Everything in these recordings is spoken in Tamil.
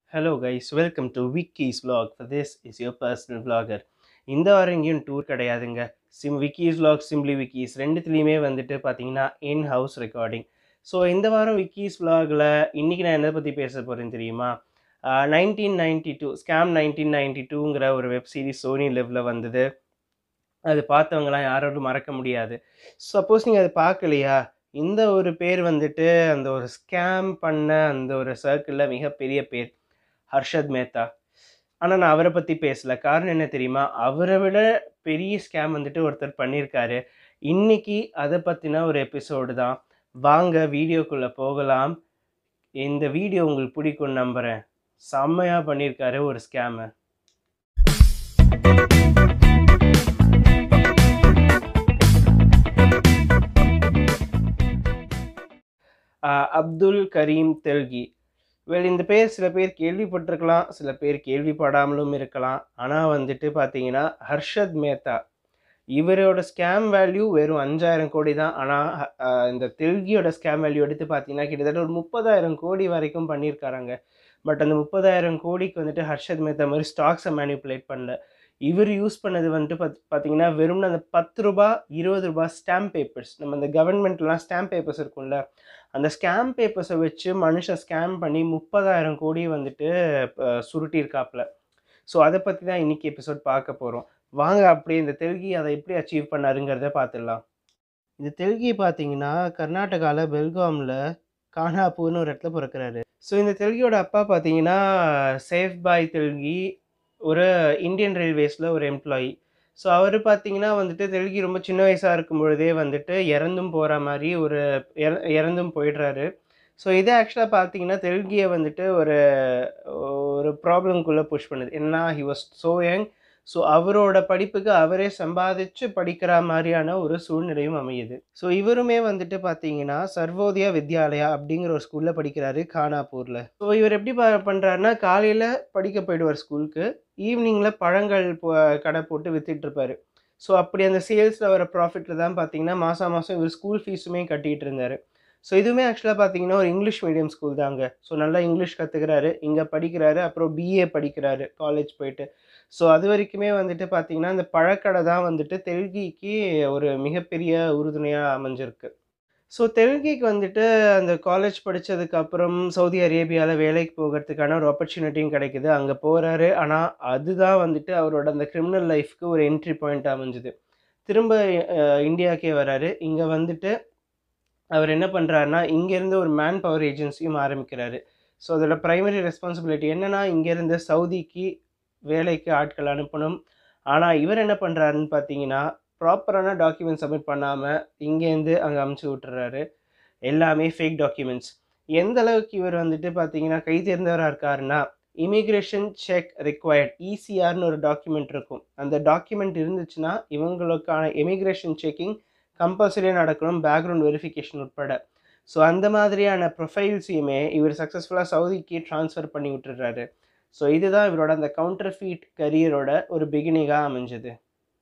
Hello guys, welcome to Vicky's vlog. For this is your personal vlogger. இந்த வாரம் எங்கேயும் டூர் கிடையாதுங்க sim Vickies vlog simply Vickies ரெண்டுத்துலேயுமே வந்துட்டு பார்த்தீங்கன்னா இன் ஹவுஸ் ரெக்கார்டிங் ஸோ இந்த வாரம் விக்கீஸ் vlogல இன்னைக்கு நான் எதை பற்றி பேச போகிறேன் தெரியுமா nineteen ninety two scam nineteen ninety டூங்கிற ஒரு வெப் சீரிஸ் சோனி லெவ்ல வந்தது அது பார்த்தவங்களாம் யாரோடும் மறக்க முடியாது சப்போஸ் நீங்கள் அதை பார்க்கலையா இந்த ஒரு பேர் வந்துட்டு அந்த ஒரு ஸ்கேம் பண்ண அந்த ஒரு சர்க்கிளில் மிகப்பெரிய பேர் ஹர்ஷத் மேத்தா ஆனால் நான் அவரை பற்றி பேசல காரணம் என்ன தெரியுமா அவரை விட பெரிய ஸ்கேம் வந்துட்டு ஒருத்தர் பண்ணியிருக்காரு இன்னைக்கு அதை பற்றின ஒரு எபிசோடு தான் வாங்க வீடியோக்குள்ளே போகலாம் இந்த வீடியோ உங்களுக்கு பிடிக்கும் நம்புகிறேன் செம்மையாக பண்ணியிருக்காரு ஒரு ஸ்கேமை அப்துல் கரீம் தெல்கி வெல் இந்த பேர் சில பேர் கேள்விப்பட்டிருக்கலாம் சில பேர் கேள்விப்படாமலும் இருக்கலாம் ஆனால் வந்துட்டு பார்த்தீங்கன்னா ஹர்ஷத் மேத்தா இவரோட ஸ்கேம் வேல்யூ வெறும் அஞ்சாயிரம் கோடி தான் ஆனால் இந்த தெல்கியோட ஸ்கேம் வேல்யூ எடுத்து பார்த்தீங்கன்னா கிட்டத்தட்ட ஒரு முப்பதாயிரம் கோடி வரைக்கும் பண்ணியிருக்காராங்க பட் அந்த முப்பதாயிரம் கோடிக்கு வந்துட்டு ஹர்ஷத் மேத்தா மாதிரி ஸ்டாக்ஸை மேனிப்புலேட் பண்ணல இவர் யூஸ் பண்ணது வந்துட்டு பத் பார்த்தீங்கன்னா வெறும் அந்த பத்து ரூபா இருபது ரூபா ஸ்டாம்ப் பேப்பர்ஸ் நம்ம இந்த கவர்மெண்ட்லாம் ஸ்டாம்ப் பேப்பர்ஸ் இருக்கும்ல அந்த ஸ்கேம் பேப்பர்ஸை வச்சு மனுஷன் ஸ்கேம் பண்ணி முப்பதாயிரம் கோடி வந்துட்டு அஹ், சுருட்டியிருக்காப்புல ஸோ அதை பற்றி தான் இன்னைக்கு எபிசோட் பார்க்க போகிறோம் வாங்க அப்படியே இந்த தெலுங்கி அதை எப்படி அச்சீவ் பண்ணாருங்கிறத பார்த்துடலாம் இந்த தெலுங்கி பார்த்தீங்கன்னா கர்நாடகாவில் பெல்காமில் கானாப்பூர்னு ஒரு இடத்துல பிறக்கிறாரு ஸோ இந்த தெலுங்கியோட அப்பா பார்த்தீங்கன்னா சேஃப் பாய் தெலுங்கி ஒரு இந்தியன் ரயில்வேஸில் ஒரு எம்ப்ளாயி ஸோ அவர் பார்த்தீங்கன்னா வந்துட்டு தெலுங்கி ரொம்ப சின்ன வயசாக இருக்கும் பொழுதே வந்துட்டு இறந்தும் போகிற மாதிரி ஒரு இற- இறந்தும் போயிடுறாரு ஸோ இது ஆக்சுவலாக பார்த்தீங்கன்னா தெலுங்கியை வந்துட்டு ஒரு ஒரு ப்ராப்ளம்குள்ளே புஷ் பண்ணுது என்னன்னா he was so young so அவரோட படிப்புக்கு அவரே சம்பாதிச்சு படிக்கிற மாதிரியான ஒரு சூழ்நிலையும் அமையுது ஸோ இவருமே வந்துட்டு பார்த்தீங்கன்னா சர்வோதயா வித்யாலயா அப்படிங்கிற ஒரு ஸ்கூலில் படிக்கிறாரு கானாப்பூரில் ஸோ இவர் எப்படி ப பண்ணுறாருன்னா காலையில் படிக்க போயிடுவார் ஸ்கூலுக்கு ஈவினிங்கில் பழங்கள் போ- கடை போட்டு வித்துட்டு இருப்பாரு ஸோ அப்படி அந்த சேல்ஸில் வர ப்ராஃபிட்டில் தான் பார்த்தீங்கன்னா மாதம் மாதம் இவர் ஸ்கூல் ஃபீஸுமே கட்டிகிட்டு இருந்தார் ஸோ இதுவுமே ஆக்சுவலாக பார்த்தீங்கன்னா ஒரு இங்கிலீஷ் மீடியம் ஸ்கூல் தாங்க ஸோ நல்லா இங்கிலீஷ் கற்றுக்கிறாரு இங்கே படிக்கிறாரு அப்புறம் பிஏ படிக்கிறாரு காலேஜ் போயிட்டு ஸோ அது வரைக்குமே வந்துட்டு பார்த்தீங்கன்னா இந்த பழக்கடை தான் வந்துட்டு தெலுங்கிக்கு ஒரு மிகப்பெரிய உறுதுணையாக அமைஞ்சிருக்கு ஸோ தெலுங்கிக்கு வந்துட்டு அந்த காலேஜ் படித்ததுக்கு அப்புறம் சவுதி அரேபியாவில் வேலைக்கு போகிறதுக்கான ஒரு ஆப்பர்ச்சுனிட்டியும் கிடைக்குது அங்கே போகிறாரு ஆனால் அதுதான் வந்துட்டு அவரோட அந்த கிரிமினல் லைஃப்க்கு ஒரு என்ட்ரி பாயிண்ட் அமைஞ்சுது திரும்ப அஹ், இந்தியாக்கே வராரு இங்கே வந்துட்டு அவர் என்ன பண்ணுறாருனா இங்கேருந்து ஒரு மேன் பவர் ஏஜென்சியும் ஆரம்பிக்கிறாரு ஸோ அதோட ப்ரைமரி ரெஸ்பான்சிபிலிட்டி என்னென்னா இங்கேருந்து சவுதிக்கு வேலைக்கு ஆட்கள் அனுப்பணும் ஆனால் இவர் என்ன பண்ணுறாருன்னு பார்த்தீங்கன்னா ப்ராப்பரான டாக்குமெண்ட் சப்மிட் பண்ணாமல் இங்கேருந்து அங்கே அமுச்சு விட்டுறாரு எல்லாமே ஃபேக் டாக்குமெண்ட்ஸ் எந்த அளவுக்கு இவர் வந்துட்டு பார்த்தீங்கன்னா கை தேர்ந்தவராக இருக்காருன்னா இமிக்ரேஷன் செக் ரிக்வயர்ட் இசிஆர்னு ஒரு டாக்குமெண்ட் இருக்கும் அந்த டாக்குமெண்ட் இருந்துச்சுன்னா இவங்களுக்கான இமிக்ரேஷன் செக்கிங் கம்பல்சரியாக நடக்கணும் பேக்ரவுண்ட் வெரிஃபிகேஷன் உட்பட ஸோ அந்த மாதிரியான ப்ரொஃபைல்ஸையுமே இவர் சக்ஸஸ்ஃபுல்லாக சவுதிக்கு ட்ரான்ஸ்ஃபர் பண்ணி விட்டுறாரு ஸோ இதுதான் இவரோட அந்த கவுண்டர் ஃபீட் கரியரோட ஒரு பிகினிங்காக அமைஞ்சது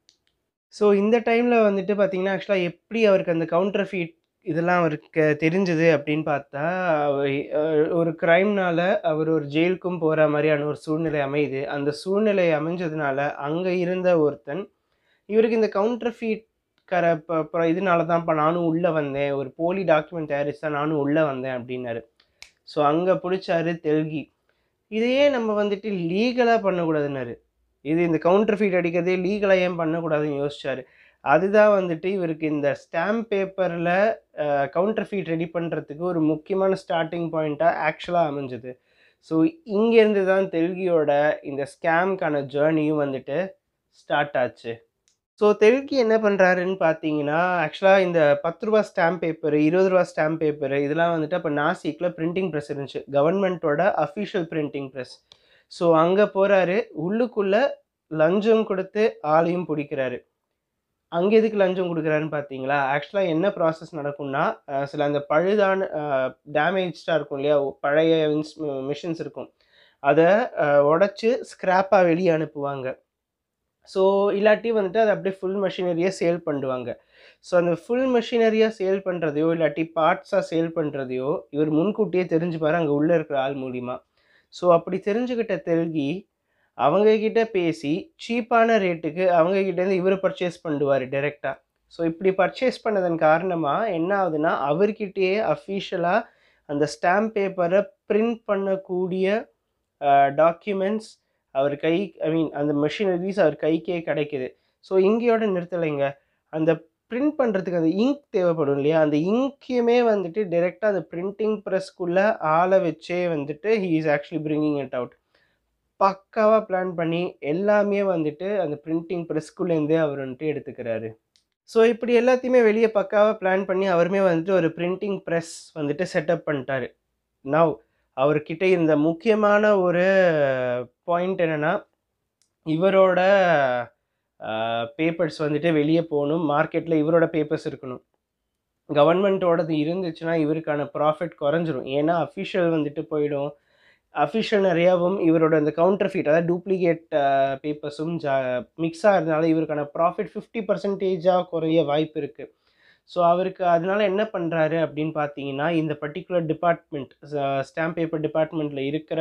ஸோ இந்த டைமில் வந்துட்டு பார்த்தீங்கன்னா ஆக்சுவலாக எப்படி அவருக்கு அந்த கவுண்டர் ஃபீட் இதெல்லாம் அவருக்கு தெரிஞ்சது அப்படின்னு பார்த்தா அவர், அஹ், ஒரு க்ரைம்னால அவர் ஒரு ஜெயிலுக்கும் போகிற மாதிரியான ஒரு சூழ்நிலை அமையுது அந்த சூழ்நிலை அமைஞ்சதுனால அங்கே இருந்த ஒருத்தன் இவருக்கு இந்த கவுண்டர் ஃபீட் கர ப- ப- இதனால தான்ப்பா நானும் உள்ளே வந்தேன் ஒரு போலி டாக்குமெண்ட் தயாரிச்சு தான் நானும் உள்ளே வந்தேன் அப்படின்னாரு ஸோ அங்கே பிடிச்சாரு தெல்கி இதையே நம்ம வந்துட்டு லீகலாக பண்ணக்கூடாதுன்னாரு இது இந்த கவுண்டர் ஃபீட் அடிக்கிறதே லீகலாக ஏன் பண்ணக்கூடாதுன்னு யோசிச்சாரு அதுதான் வந்துட்டு இவருக்கு இந்த ஸ்டாம்ப் பேப்பரில் கவுண்டர் ஃபீட் ரெடி பண்ணுறதுக்கு ஒரு முக்கியமான ஸ்டார்டிங் பாயிண்ட்டாக ஆக்சுவலாக அமைஞ்சது ஸோ இங்கேருந்து தான் தெலுங்கியோட இந்த ஸ்கேம்க்கான ஜேர்னியும் வந்துட்டு ஸ்டார்ட் ஆச்சு ஸோ தெலுங்கி என்ன பண்ணுறாருன்னு பார்த்தீங்கன்னா ஆக்சுவலாக இந்த பத்து ரூபா ஸ்டாம்ப் பேப்பர் இருபது ரூபா ஸ்டாம்ப் பேப்பர் இதெல்லாம் வந்துட்டு அப்போ நாசிக்கில் பிரிண்டிங் ப்ரெஸ் இருந்துச்சு கவர்மெண்ட்டோட அஃபிஷியல் பிரிண்டிங் ப்ரெஸ் ஸோ அங்கே போகிறாரு உள்ளுக்குள்ளே லஞ்சம் கொடுத்து ஆளையும் பிடிக்கிறாரு அங்கே எதுக்கு லஞ்சம் கொடுக்குறாருன்னு பார்த்தீங்களா ஆக்சுவலாக என்ன ப்ராசஸ் நடக்கும்னா அஹ், சில அந்த பழுதான டேமேஜ்டாக இருக்கும் இல்லையா பழைய இன்ஸ் மிஷின்ஸ் இருக்கும் அதை உடச்சி ஸ்க்ராப்பாக வெளியே அனுப்புவாங்க ஸோ இல்லாட்டி வந்துட்டு அதை அப்படியே ஃபுல் மெஷினரியாக சேல் பண்ணுவாங்க ஸோ அந்த ஃபுல் மெஷினரியாக சேல் பண்ணுறதையோ இல்லாட்டி பார்ட்ஸாக சேல் பண்ணுறதையோ இவர் முன்கூட்டியே தெரிஞ்சுப்பாரு அங்கே உள்ளே இருக்கிற ஆள் மூலிமா ஸோ அப்படி தெரிஞ்சுக்கிட்ட தெல்கி அவங்க கிட்ட பேசி சீப்பான ரேட்டுக்கு அவங்க கிட்டேருந்து இவர் பர்ச்சேஸ் பண்ணுவார் டைரெக்டாக ஸோ இப்படி பர்ச்சேஸ் பண்ணதன் காரணமாக என்ன ஆகுதுன்னா அவர்கிட்டயே அஃபீஷியலாக அந்த ஸ்டாம்ப் பேப்பரை பிரிண்ட் பண்ணக்கூடிய டாக்குமெண்ட்ஸ் அவர் கை ஐ மீன் அந்த மெஷினரிஸ் அவர் கைக்கே கிடைக்குது ஸோ இங்கேயோட நிறுத்தலைங்க அந்த பிரிண்ட் பண்ணுறதுக்கு அந்த இங்க் தேவைப்படும் இல்லையா அந்த இங்கையுமே வந்துட்டு டைரெக்டாக அந்த பிரிண்டிங் ப்ரெஸ்க்குள்ளே ஆளை வச்சே வந்துட்டு he is actually bringing it out பக்காவாக பிளான் பண்ணி எல்லாமே வந்துட்டு அந்த பிரிண்டிங் ப்ரெஸ்க்குள்ளேருந்தே அவர் வந்துட்டு எடுத்துக்கிறாரு ஸோ இப்படி எல்லாத்தையுமே வெளியே பக்காவாக பிளான் பண்ணி அவருமே வந்துட்டு ஒரு பிரிண்டிங் ப்ரெஸ் வந்துட்டு செட்டப் பண்ணிட்டாரு நவ் அவர்கிட்ட இருந்த முக்கியமான ஒரு பாயிண்ட் என்னென்னா இவரோட பேப்பர்ஸ் வந்துட்டு வெளியே போகணும் மார்க்கெட்டில் இவரோட பேப்பர்ஸ் இருக்கணும் கவர்மெண்ட்டோடது இருந்துச்சுன்னா இவருக்கான ப்ராஃபிட் குறைஞ்சிரும் ஏன்னா அஃபிஷியல் வந்துட்டு போயிடும் அஃபிஷியல் நிறையாவும் இவரோட அந்த கவுண்டர் ஃபீட் அதாவது டூப்ளிகேட் பேப்பர்ஸும் ஜா மிக்ஸ் ஆகிறதுனால இவருக்கான ப்ராஃபிட் ஃபிஃப்டி பர்சன்டேஜாக குறைய வாய்ப்பு இருக்குது ஸோ அவருக்கு அதனால என்ன பண்ணுறாரு அப்படின்னு பார்த்தீங்கன்னா இந்த பர்டிகுலர் டிபார்ட்மெண்ட் ஸ்டாம்ப் பேப்பர் டிபார்ட்மெண்ட்டில் இருக்கிற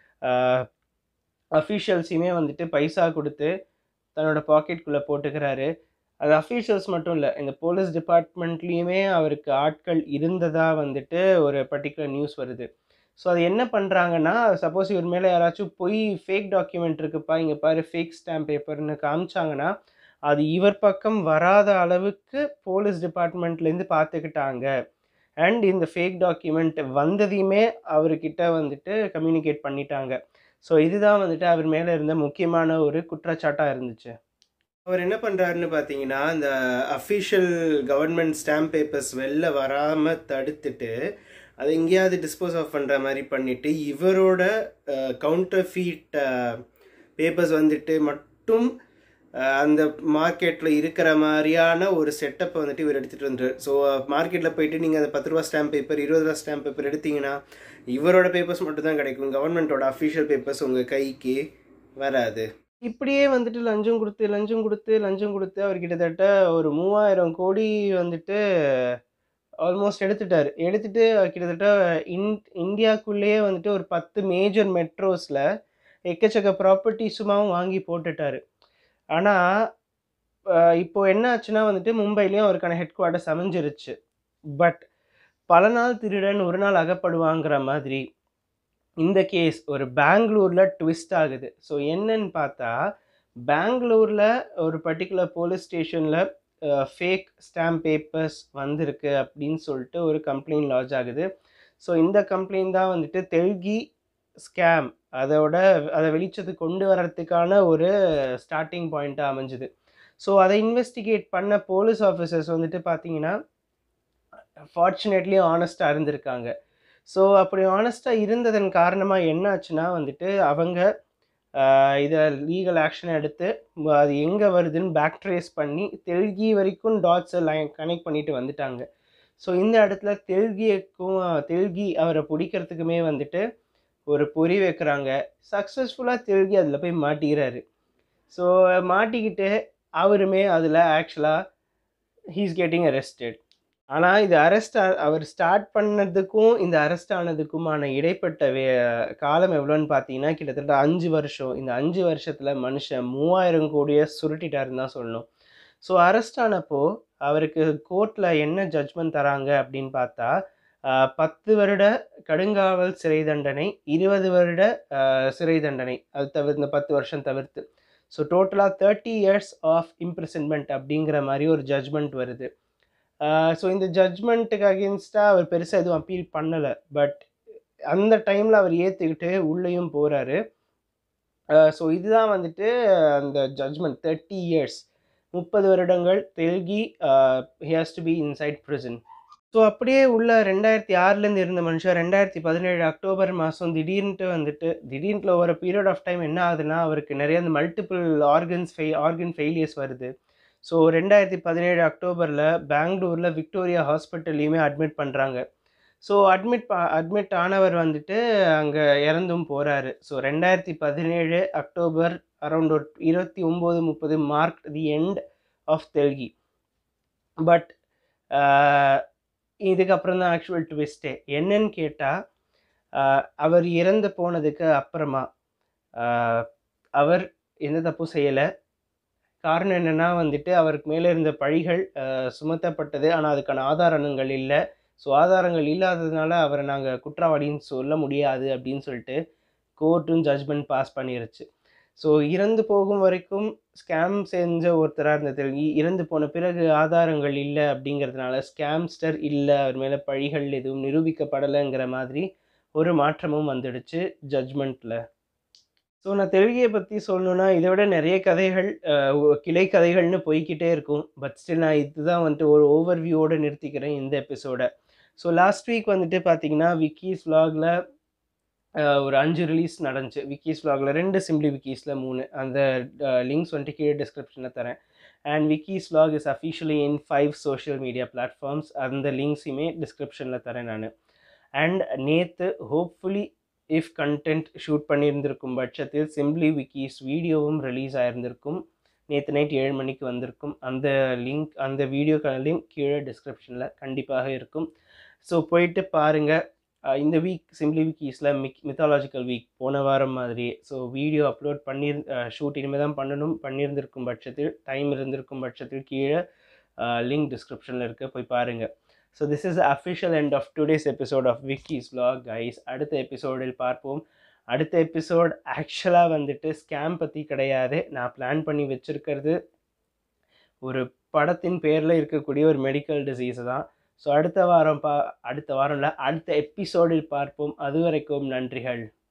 அஃபீஷியல்ஸையுமே வந்துட்டு பைசா கொடுத்து தன்னோட பாக்கெட்குள்ளே போட்டுக்கிறாரு அது அஃபீஷியல்ஸ் மட்டும் இல்லை இந்த போலீஸ் டிபார்ட்மெண்ட்லேயுமே அவருக்கு ஆட்கள் இருந்ததாக வந்துட்டு ஒரு பர்டிகுலர் நியூஸ் வருது ஸோ அது என்ன பண்ணுறாங்கன்னா சப்போஸ் இவர் மேலே யாராச்சும் பொய் ஃபேக் டாக்குமெண்ட் இருக்குப்பா இங்கே பாரு ஃபேக் ஸ்டாம்ப் பேப்பர்னு காமிச்சாங்கன்னா அது இவர் பக்கம் வராத அளவுக்கு போலீஸ் டிபார்ட்மெண்ட்லேருந்து பார்த்துக்கிட்டாங்க அண்ட் இந்த ஃபேக் டாக்குமெண்ட் வந்ததையுமே அவர்கிட்ட வந்துட்டு கம்யூனிகேட் பண்ணிட்டாங்க ஸோ இதுதான் வந்துட்டு அவர் மேலே இருந்த முக்கியமான ஒரு குற்றச்சாட்டாக இருந்துச்சு அவர் என்ன பண்ணுறாருன்னு பார்த்தீங்கன்னா இந்த அஃபிஷியல் கவர்மெண்ட் ஸ்டாம்ப் பேப்பர்ஸ் வெளில வராமல் தடுத்துட்டு அதை எங்கேயாவது டிஸ்போஸ் ஆஃப் பண்ணுற மாதிரி பண்ணிவிட்டு இவரோட கவுண்டர் ஃபீட் பேப்பர்ஸ் வந்துட்டு மட்டும் அந்த மார்க்கெட்டில் இருக்கிற மாதிரியான ஒரு செட்டப்பை வந்துட்டு இவர் எடுத்துகிட்டு வந்துரு ஸோ மார்க்கெட்டில் போயிட்டு நீங்கள் அந்த பத்து ரூபா ஸ்டாம்ப் பேப்பர் இருபது ரூபா ஸ்டாம்ப் பேப்பர் எடுத்தீங்கன்னா இவரோட பேப்பர்ஸ் மட்டும் தான் கிடைக்கும் கவர்மெண்ட்டோட அஃபிஷியல் பேப்பர்ஸ் உங்கள் கைக்கு வராது இப்படியே வந்துட்டு லஞ்சம் கொடுத்து லஞ்சம் கொடுத்து லஞ்சம் கொடுத்து அவர் கிட்டத்தட்ட ஒரு மூவாயிரம் கோடி வந்துட்டு ஆல்மோஸ்ட் எடுத்துட்டார் எடுத்துட்டு கிட்டத்தட்ட இன் இந்தியாவுக்குள்ளேயே வந்துட்டு ஒரு பத்து மேஜர் மெட்ரோஸில் எக்கச்சக்க ப்ராப்பர்ட்டிஸுமாவும் வாங்கி போட்டுட்டாரு ஆனால் இப்போ என்ன ஆச்சுன்னா வந்துட்டு மும்பைலேயும் அவருக்கான ஹெட் குவார்ட்டர்ஸ் அமைஞ்சிருச்சு பட் பல நாள் திருடன் ஒரு நாள் அகப்படுவாங்கிற மாதிரி இந்த கேஸ் ஒரு பெங்களூரில் ட்விஸ்ட் ஆகுது ஸோ என்னன்னு பார்த்தா பெங்களூரில் ஒரு பர்டிகுலர் போலீஸ் ஸ்டேஷனில் ஃபேக் ஸ்டாம்ப் பேப்பர்ஸ் வந்திருக்கு அப்படின்னு சொல்லிட்டு ஒரு கம்ப்ளைண்ட் லாட்ஜ் ஆகுது ஸோ இந்த கம்ப்ளைண்ட் தான் வந்துட்டு தெல்கி ஸ்கேம் அதோட அதை வெளிச்சத்துக்கு கொண்டு வர்றதுக்கான ஒரு ஸ்டார்டிங் பாயிண்ட்டாக அமைஞ்சுது ஸோ அதை இன்வெஸ்டிகேட் பண்ண போலீஸ் ஆஃபீஸர்ஸ் வந்துட்டு பார்த்தீங்கன்னா ஃபார்ச்சுனேட்லி ஆனஸ்ட்டாக இருந்திருக்காங்க ஸோ அப்படி ஆனஸ்ட்டாக இருந்ததன் காரணமாக என்ன ஆச்சுன்னா வந்துட்டு அவங்க இதை லீகல் ஆக்ஷன் எடுத்து அது எங்கே வருதுன்னு பேக் ட்ரேஸ் பண்ணி தெல்கி வரைக்கும் டாட்ஸை லைன் கனெக்ட் பண்ணிட்டு வந்துட்டாங்க ஸோ இந்த இடத்துல தெல்கியக்கும் தெல்கி அவரை பிடிக்கிறதுக்குமே வந்துட்டு ஒரு பொறி வைக்கிறாங்க சக்ஸஸ்ஃபுல்லாக தெல்கி அதில் போய் மாட்டிக்கிறாரு ஸோ மாட்டிக்கிட்டு அவருமே அதில் ஆக்சுவலாக ஹீஸ் கெட்டிங் அரெஸ்டட் ஆனால் இது அரெஸ்ட் அவர் ஸ்டார்ட் பண்ணதுக்கும் இந்த அரெஸ்ட் ஆனதுக்குமான இடைப்பட்ட வே காலம் எவ்வளோன்னு பார்த்தீங்கன்னா கிட்டத்தட்ட அஞ்சு வருஷம் இந்த அஞ்சு வருஷத்தில் மனுஷன் மூவாயிரம் கோடியை சுருட்டிட்டாருன்னு தான் சொல்லணும் ஸோ அரெஸ்ட் ஆனப்போ அவருக்கு கோர்ட்டில் என்ன ஜட்ஜ்மெண்ட் தராங்க அப்படின்னு பார்த்தா பத்து வருட கடுங்காவல் சிறை தண்டனை இருபது வருட சிறை தண்டனை அது தவிர இந்த பத்து வருஷம் தவிர்த்து ஸோ டோட்டலாக தேர்ட்டி இயர்ஸ் ஆஃப் இம்ப்ரிசன்மெண்ட் அப்படிங்கிற மாதிரி ஒரு ஜட்ஜ்மெண்ட் வருது ஸோ இந்த ஜட்ஜ்மெண்ட்டுக்கு அகேன்ஸ்டாக அவர் பெருசாக எதுவும் அப்பீல் பண்ணலை பட் அந்த டைமில் அவர் ஏற்றுக்கிட்டு உள்ளேயும் போகிறாரு ஸோ இதுதான் வந்துட்டு அந்த ஜட்ஜ்மெண்ட் தேர்ட்டி இயர்ஸ் முப்பது வருடங்கள் Telgi has to be inside prison so அப்படியே உள்ள ரெண்டாயிரத்தி ஆறுலேருந்து இருந்த மனுஷன் ரெண்டாயிரத்தி பதினேழு அக்டோபர் மாதம் திடீர்னுட்டு வந்துட்டு திடீர்னு ஒரு பீரியட் ஆஃப் டைம் என்ன ஆகுதுன்னா அவருக்கு நிறைய இந்த multiple organs fail organ failures வருது ஸோ ரெண்டாயிரத்தி பதினேழு அக்டோபரில் பெங்களூரில் விக்டோரியா ஹாஸ்பிட்டல்லையுமே அட்மிட் பண்ணுறாங்க ஸோ அட்மிட் அட்மிட் ஆனவர் வந்துட்டு அங்கே இறந்தும் போகிறாரு ஸோ ரெண்டாயிரத்தி பதினேழு அக்டோபர் அரௌண்ட் ஒரு இருபத்தி ஒம்பது முப்பது mark the end of Telgi but இதுக்கப்புறம் தான் ஆக்சுவல் ட்விஸ்ட்டே என்னன்னு கேட்டால் ஆஹ் அவர் இறந்து போனதுக்கு அப்புறமா ஆஹ் அவர் எந்த தப்பும் செய்யலை காரணம் என்னென்னா வந்துட்டு அவருக்கு மேலே இருந்த பழிகள் ஆஹ் சுமத்தப்பட்டது ஆனால் அதுக்கான ஆதாரங்கள் இல்லை ஸோ ஆதாரங்கள் இல்லாததுனால அவரை நாங்கள் குற்றவாளின்னு சொல்ல முடியாது அப்படின்னு சொல்லிட்டு கோர்ட்டும் ஜட்ஜ்மெண்ட் பாஸ் பண்ணிருச்சு ஸோ இறந்து போகும் வரைக்கும் ஸ்கேம் செஞ்ச ஒருத்தராக இருந்தது இ- இறந்து போன பிறகு ஆதாரங்கள் இல்லை அப்படிங்கிறதுனால ஸ்கேம்ஸ்டர் இல்லை அவர் மேலே பழிகள் எதுவும் நிரூபிக்கப்படலைங்கிற மாதிரி ஒரு மாற்றமும் வந்துடுச்சு ஜட்ஜ்மெண்ட்டில் ஸோ நான் தெலுங்கியை பற்றி சொல்லணுன்னா இதை விட நிறைய கதைகள் அஹ், ஒ- கிளை கதைகள்னு போய்க்கிட்டே இருக்கும் பட் ஸ்டில் நான் இதுதான் வந்துட்டு ஒரு ஓவர் வியூவோட நிறுத்திக்கிறேன் இந்த எபிசோட ஸோ லாஸ்ட் வீக் வந்துட்டு பார்த்தீங்கன்னா விக்கீஸ் vlogல அஹ், ஒரு அஞ்சு ரிலீஸ் நடந்துச்சு விக்கீஸ் vlogல ரெண்டு சிம்பிளி விக்கீஸில் மூணு அந்த லிங்க்ஸ் வந்துட்டு கீழே டிஸ்கிரிப்ஷனில் தரேன் and Vickies vlog is officially in five social media platforms அந்த லிங்க்ஸுமே டிஸ்கிரிப்ஷனில் தரேன் நான் அண்ட் நேற்று ஹோப்ஃபுல்லி இஃப் கண்டென்ட் ஷூட் பண்ணியிருந்திருக்கும் பட்சத்தில் சிம்பிளி விக்கீஸ் வீடியோவும் ரிலீஸ் ஆயிருந்திருக்கும் நேற்று நைட் ஏழு மணிக்கு வந்திருக்கும் அந்த லிங்க் அந்த வீடியோக்கான லிங்க் கீழே டிஸ்கிரிப்ஷனில் கண்டிப்பாக இருக்கும் ஸோ போயிட்டு பாருங்கள் இந்த வீக் சிம்பிளி விக்கீஸில் மிக் மித்தாலாஜிக்கல் வீக் போன வாரம் மாதிரி ஸோ வீடியோ அப்லோட் பண்ணி ஷூட் இனிமேல் தான் பண்ணணும் பண்ணியிருந்திருக்கும் பட்சத்தில் டைம் இருந்திருக்கும் பட்சத்தில் கீழே லிங்க் டிஸ்கிரிப்ஷனில் இருக்க போய் பாருங்கள் so this is official end of today's episode of Vickies vlog guys அடுத்த எபிசோடில் பார்ப்போம் அடுத்த எபிசோட் ஆக்சுவலாக வந்துட்டு ஸ்கேம் பற்றி கிடையாது நான் பிளான் பண்ணி வச்சுருக்கிறது ஒரு படத்தின் பேரில் இருக்கக்கூடிய ஒரு மெடிக்கல் டிசீஸ் தான் ஸோ அடுத்த வாரம் பா அடுத்த வாரம்ல அடுத்த எபிசோடில் பார்ப்போம் அது வரைக்கும் நன்றிகள்